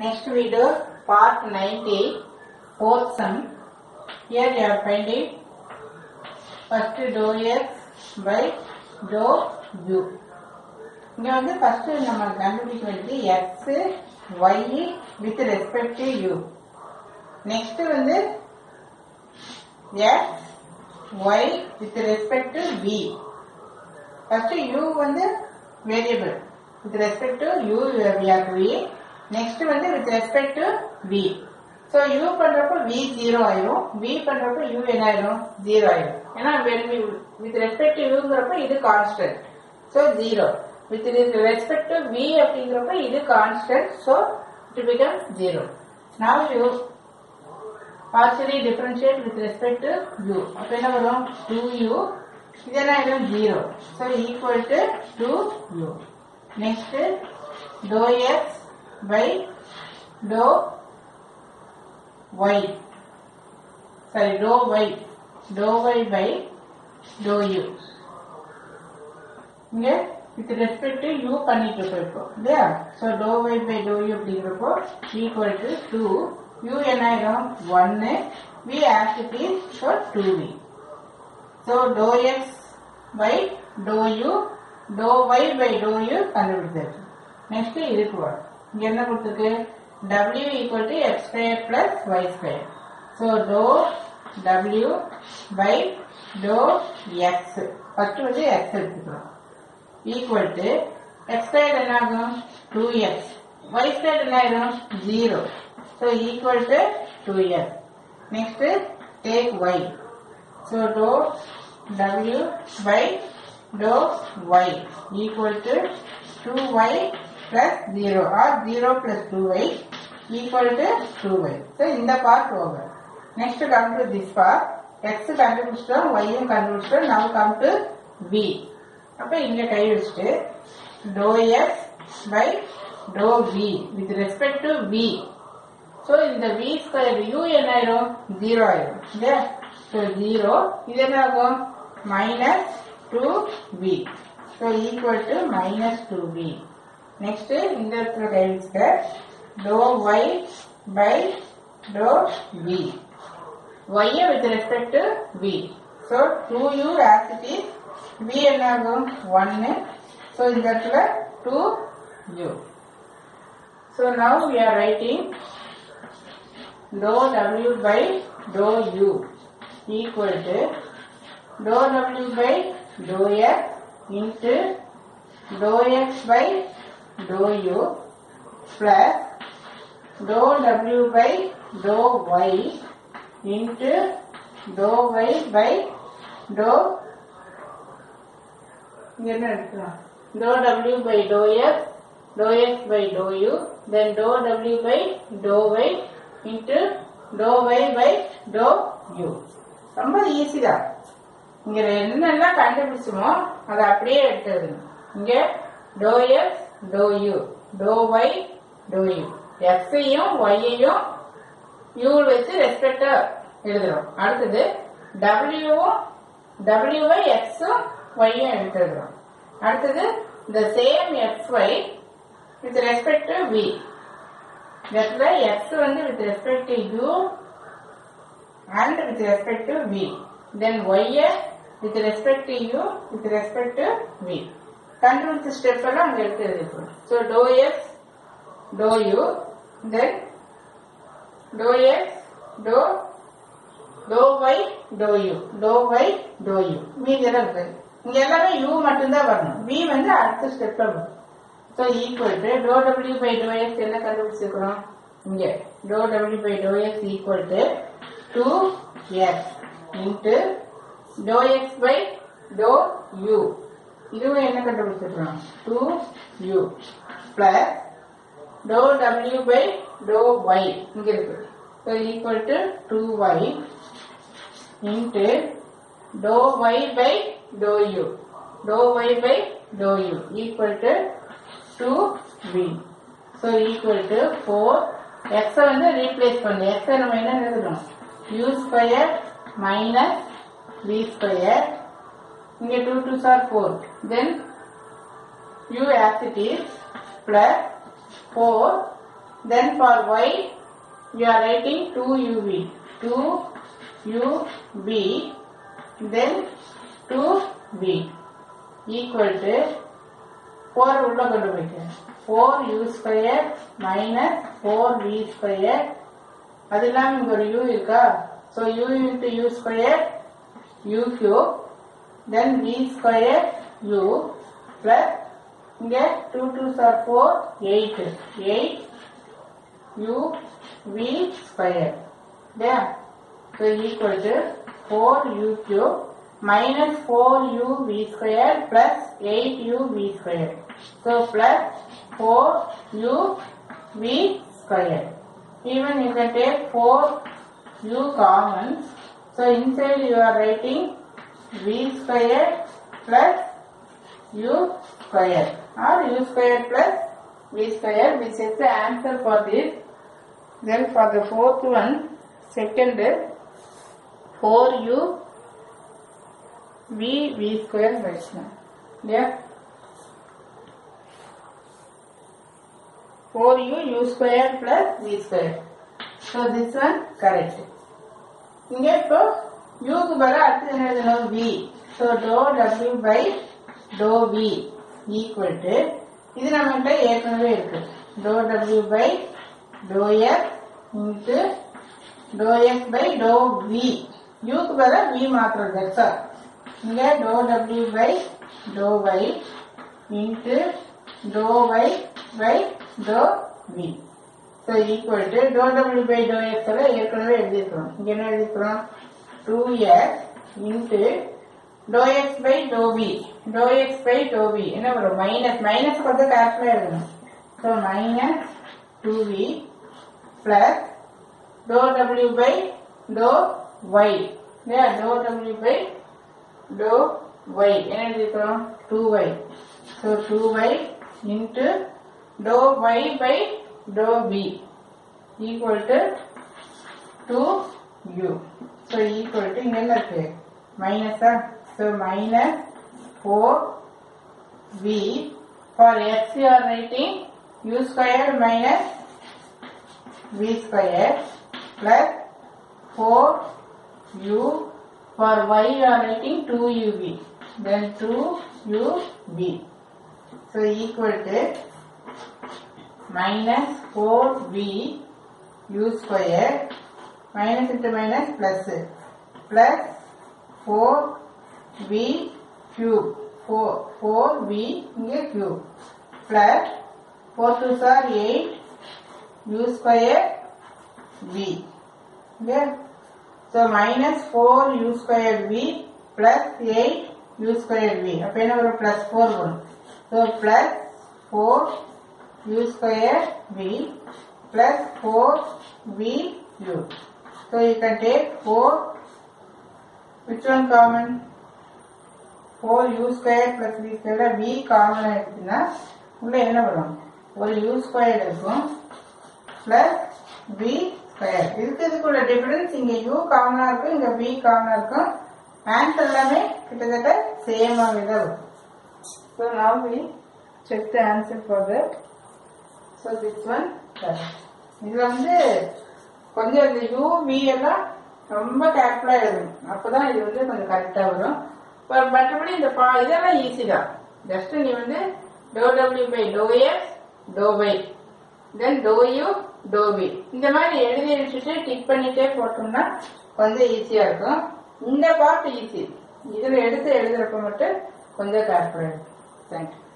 Next we do part 90, fourth sum. Here you are finding first dou x by dou u. இங்க வந்து first நம்ம கண்டுபிடிக்க வேண்டியது x, y with respect to u. Next வந்து x, y with respect to v. First u வந்து variable. With respect to u we are doing. Next வந்து with respect to v. So u பண்றப்ப v 0 ஆயிரும் v பண்றப்ப u என்ன ஆயிரும் 0 ஆயிரும் ஏன்னா when we with respect to uங்கிறப்ப இது constant. So 0. With respect to v அப்படிங்கிறப்ப இது constant. So it becomes 0. Now you partially differentiate with respect to u. அப்ப என்ன வரும் 2u இது என்ன ஆயிடும் 0. So equal to 2u. Next dou x by dou y. Sorry, dou y. Dou y by dou u. இங்க with respect to u பண்ணிட்டு இருக்கோம் இப்போ இல்லையா so doe y by dou u அப்படிங்கிறப்போ ஈக்குவல் டு டூ u என்ன ஆயிரும் ஒன்னு v as it is so 2v so to x by to u doe y by dou u கண்டுபிடிச்சாச்சு next இதுக்கு வரும் இங்க என்ன கொடுத்துருக்கு w equal to x square plus y square so doe w by to x first வந்து x எடுத்துக்கிறோம் equal to x square என்ன ஆகும் டூ எக்ஸ் ஒய் ஸ்கொயர் என்ன ஆயிரும் zero so equal to two x next take y so doe டபிள்யூ by to y equal to two Y plus zero or zero plus two y equal to two y so இந்த part over next come to this part x கண்டுபிடிச்சிட்டோம் ஒய்யும் கண்டுபிடிச்சிட்டோம் now come to we அப்ப இங்க கை வச்சுட்டு dou x by dou v with respect to v so இந்த v square u என்ன ஆயிரும் ஜீரோ ஆயிரும் இல்லையா ஸோ ஜீரோ இது என்ன ஆகும் minus two we so equal to minus two V next இந்த இடத்துல கை வச்சுக்க to Y by dou V Y with respect to v so two you as it is v என்ன ஆகும் ஒன்னு ஸோ இந்த இடத்துல two you so now we are writing to டபிள்யூ by to you equal to dou டபிள்யூ by to X into dou x by to you plus dou டபிள்யூ by to Y into to Y by to இங்க என்ன எடுக்கலாம் to டபிள்யூ by to x to x by to u then to டபிள்யூ by to Y into to Y by to you ரொம்ப easy தான் இங்க என்னெல்லாம் கண்டுபிடிச்சோமோ அதை அப்படியே எடுத்துருங்க இங்க to x dou u dou y dou you எக்ஸையும் ஒய்யையும் you வச்சு ரெஸ்பெக்டா எழுதுறோம் அடுத்தது டபிள்யூவும் டபிள்யூவை எக்ஸும் ஒய்யும் எடுத்துடுறோம் அடுத்தது இந்த same x y with respect to v இடத்துல எக்ஸ் வந்து with respect to u and with respect to v then ஒய்ய with respect to u with respect to v கண்டுபிடிச்ச ஸ்டெப் எல்லாம் அங்க எடுத்து எழுதிக்கிறோம் so to x dou u then dou x dou dou y dou u dou y dou u மீதி எல்லாம் இருக்கு இங்க எல்லாமே யூ மட்டும்தான் வரணும் வி வந்து அடுத்த ஸ்டெப்ல வரும் ஸோ ஈக்குவல் டு டோ டபிள்யூ பை டோ எக்ஸ் என்ன கண்டுபிடிச்சிருக்கிறோம் இங்க டோ டபிள்யூ by to x equal to two x into dou x by to u இதுவும் என்ன கண்டுபிடிச்சிருக்கிறோம் டூ யூ பிளஸ் டோ டபிள்யூ பை டோ ஒய் இங்க இருக்கு so equal to two y into dou y by dou u. dou y by dou u equal to 2v. So equal to 4. x வந்து replace பண்ணு x நம்ம என்ன எழுதணும் u square minus v square இங்க 2 2s are 4 then u as it is plus 4 then for y you are writing 2uv 2uv then 2v equal to 4 உள்ள கொண்டு போய்க்க 4u square minus 4v square அது இல்லாம இங்க ஒரு u இருக்கா so u into u square u cube then v square u plus இங்க 2 2s are 4 8 8 u v square இல்லையா so equal to 4 u cube minus 4 u v square plus 8 u v square so plus 4 u v square even you can take 4 u common so inside you are writing v square plus u square or u square plus v square which is the answer for this then for the fourth one second 4u v v square version yeah 4u u square plus v square so this one correct இங்க இப்போ u க்கு பதிலா அடுத்து என்ன எழுதணும் v so dou w by dou v equal to இது நம்மகிட்ட ஏற்கனவே இருக்கு dou w by dou x into dou x by dou v u க்கு பதிலா v மாத்துறது that's all இங்க dou w by dou y into dou y by dou v so equal to dou w by dou x எல்லாம் ஏற்கனவே எழுதியிருக்கிறோம் இங்க என்ன எழுதியிருக்கிறோம் 2x into dou x by dou v dou x by dou v என்ன வரும் minus minus கொஞ்சம் கேர்ஃபுல்லா எழுதணும் so minus 2v plus dou w by dou y yeah dou w by dou y என்ன எழுதிக்கிறோம் 2y so 2y into dou y by dou v equal to 2u so equal to இங்க என்ன இருக்கு மைனஸா so minus 4v for x you are writing u square minus v square plus 4u for y you are writing 2uv then 2uv so equal to minus 4v u square minus into minus plus plus 4v cube 4 4v இங்கே cube plus 4 2s are 8 u square v okay so minus 4 u square v plus 8 u square v அப்ப என்ன வரும் plus 4 வரும் so plus 4 u square v plus 4 v u so you can take 4 which one common 4 u square plus v square v common ஆயிடுச்சுன்னா உள்ள என்ன வரும் ஒரு u square இருக்கும் plus v ஸ்கொயர் இதுக்கு இதுக்குள்ள டிஃபரன்ஸ் இங்க u காமனா இருக்கும் இங்க v காமனா இருக்கும் ஆன்சர் எல்லாமே கிட்டத்தட்ட சேமாவே தான் வரும் so now we check the answer for that so this one இதுல வந்து கொஞ்சம் இந்த u v எல்லாம் ரொம்ப கேர்ஃபுல்லா எழுதணும் அப்பதான் இது வந்து கொஞ்சம் கரெக்டா வரும் ப- மற்றபடி இந்த பா இதெல்லாம் ஈஸி தான் ஜஸ்ட் நீ வந்து டோ டபிள்யூ by to x dou by then dou u dou p இந்த மாதிரி எழுதி வச்சுட்டு டிக் பண்ணிட்டே போட்டோம்னா கொஞ்சம் ஈஸியா இருக்கும் இந்த பார்ட் ஈஸி இதுல எடுத்து எழுதுறப்ப மட்டும் கொஞ்சம் கேர்ஃபுல்லா இருக்கும் தேங்க்யூ